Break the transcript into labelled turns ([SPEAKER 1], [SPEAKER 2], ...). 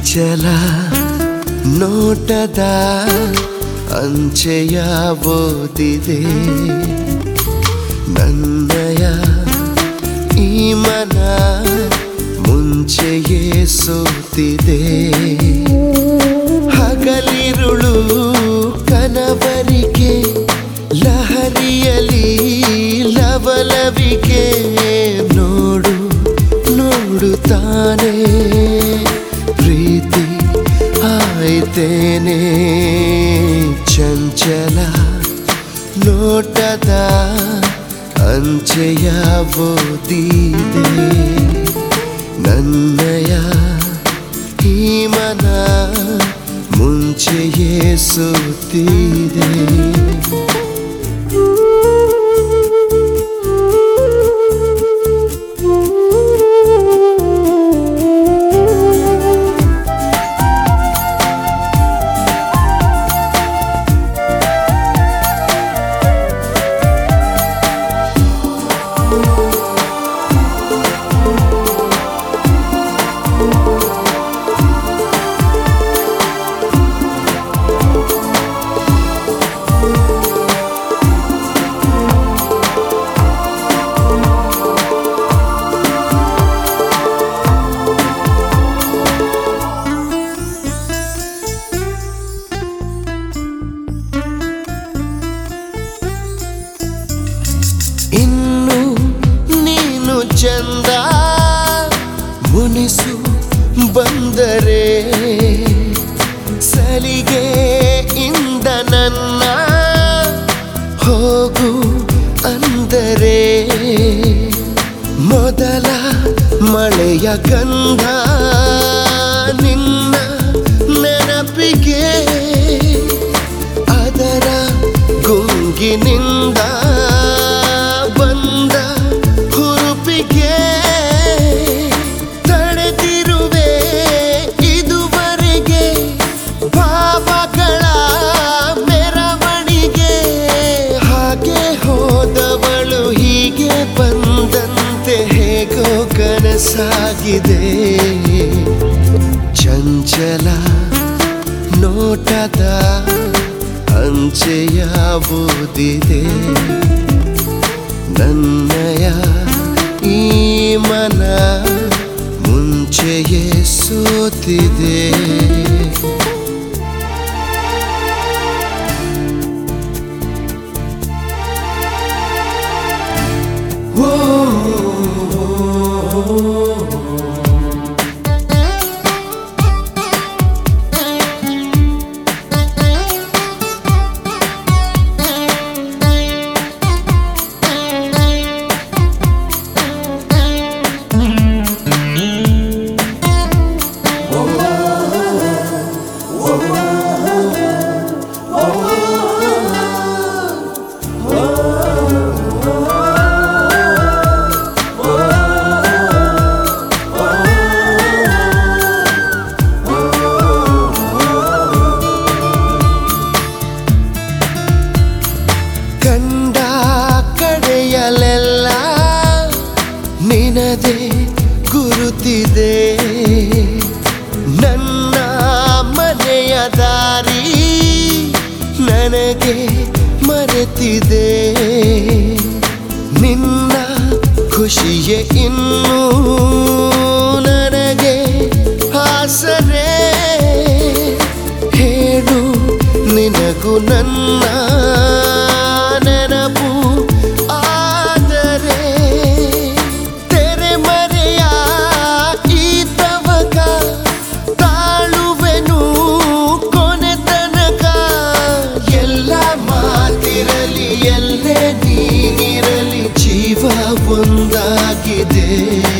[SPEAKER 1] ಚಂಚಲ ನೋಟದ ಅಂಚೆಯ ಓದಿದೆ ನನ್ನಯ ಈ ಮನ ಮುಂಚೆಯೇ ಸೋತಿದೆ ಹಗಲಿರುಳು ಕನವರಿಕೆ ಲಹರಿಯಲಿ ಲವಲವಿಕೆ ನೋಡು ನೋಡುತ್ತಾನೆ ಪ್ರೀತಿ ಆಯ್ತೇನೆ ಚಂಚಲ ನೋಟದ ಅಂಚೆಯ ಓದಿದೆ ನನ್ನಯ ಈ ಮನ ಮುಂಚೆಯೇ ಸುತ್ತಿದೆ ಇನ್ನು ನೀನು ಚಂದ ಮುನಿಸು ಬಂದರೆ ಸಲಿಗೆ ಇಂದ ನನ್ನ ಹೋಗು ಅಂದರೆ ಮೊದಲ ಮಳೆಯ ಗಂಧ ನಿನ್ನ ನೆನಪಿಗೆ ಅದರ ಗುಂಗಿನಿಂದ ಬಂದ ಹುರುಪಿಗೆ ತಡೆದಿರುವೆ ಇದುವರೆಗೆ ಭಾವಗಳ ಮೆರವಣಿಗೆ ಹಾಗೆ ಹೋದವಳು ಹೀಗೆ ಬಂದಂತೆ ಹೇಗೋ ಕನಸಾಗಿದೆ ಚಂಚಲ ನೋಟದ ಅಂಚೆಯ ಓದಿದೆ ನನ್ನಯ ಈ ಮನ ಮುಂಚೆಯೇ ಸೋತಿದೆ ಕಂಡ ಕಡೆಯಲೆಲ್ಲ ನಿನದೆ ಗುರುತಿದೆ ನನ್ನ ಮನೆಯ ದಾರಿ ನನಗೆ ಮರೆತಿದೆ ನಿನ್ನ ಖುಷಿಯೇ ಇನ್ನೂ ನನಗೆ ಆಸರೆ ಹೇಳು ನಿನಗೂ ನನ್ನ ನೆನಪು ಆದರೆ ತೆರೆ ಮರೆಯ ಈ ತವಕ ತಾಳುವೆನು ಕೊನೆ ತನಕ ಎಲ್ಲ ಮಾತಿರಲಿ ಎಲ್ಲೇ ನೀನಿರಲಿ ಜೀವ ಒಂದಾಗಿದೆ